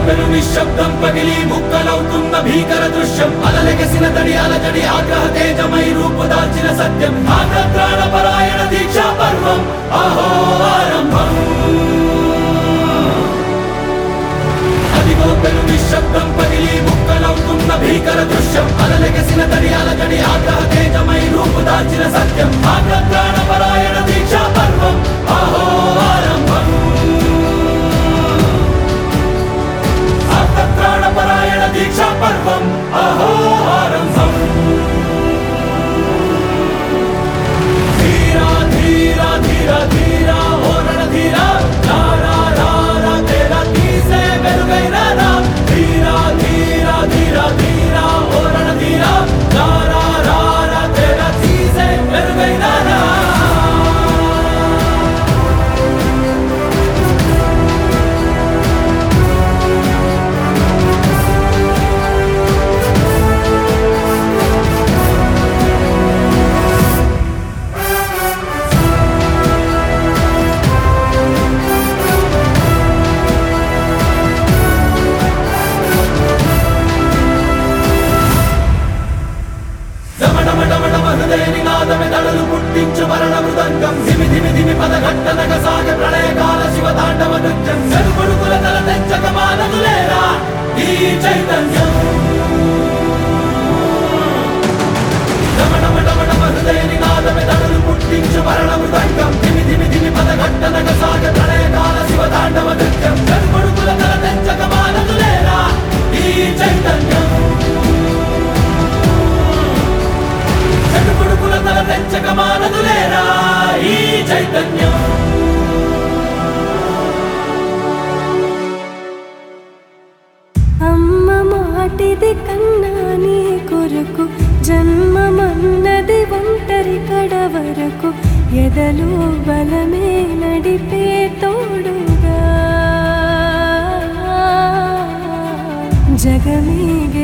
పెను నిశ్శబ్దం పగిలి ముక్కలవుతున్న భీకర దృశ్యం అలలెగసిన తడి అలజడి ఆగ్రహ తేజమై రూపుదాల్చిన సత్యం ఆగ్రత్రాణ పరాయణ దీక్షా పర్వం అహో ఆరంభం అదిగో పెను నిశ్శబ్దం పగిలి ముక్కలవుతున్న భీకర దృశ్యం అలలెగసిన తడి అలజడి ఆగ్రహ తేజమై రూపుదాల్చిన సత్యం ఆగ్రత్రాణ పరాయణ దీక్షా పర్వం అహో ఆరంభం ఆర్తత్రాణపరాయణ దీక్షా పర్వం అహో ఆరంభం ధీరా ధీరా ధీరా ధీరా ఓరణ ధీరా రారా రారా తేరా తీసే వెలుగైన రా ధీరా ధీరా ధీరా ధీరా ఓరణ ధీరా రారా రారా తేరా తీసే వెలుగైన రా దమడమడమడమ హృదయ నినాదమే దడలు పుట్టించు మరణ మృదంగం ధిమి ధిమి ధిమి పద ఘట్టనగ సాగ ప్రళయకాల శివ తాండవ నృత్యం చెరుకొడుకుల తల తెంచక మానదులేరా ఈ చైతన్యం దమడమడమడమ హృదయ నినాదమే దడలు పుట్టించు మరణ మృదంగం ధిమి ధిమి ధిమి పద ఘట్టనగ సాగ ప్రళయకాల శివ తాండవ నృత్యం చెరుకొడుకుల తల తెంచక మానదులేరా ఈ చైతన్యం చెడుపుడుకుల తల తెంచక మానదులేరా ఈ చైతన్యం అమ్మ మాటిది కన్నా నీ కొరకు జన్మమన్నది ఒంటరి కడ వరకు ఎదలు బలమే నడిపే తోడుగా జగమే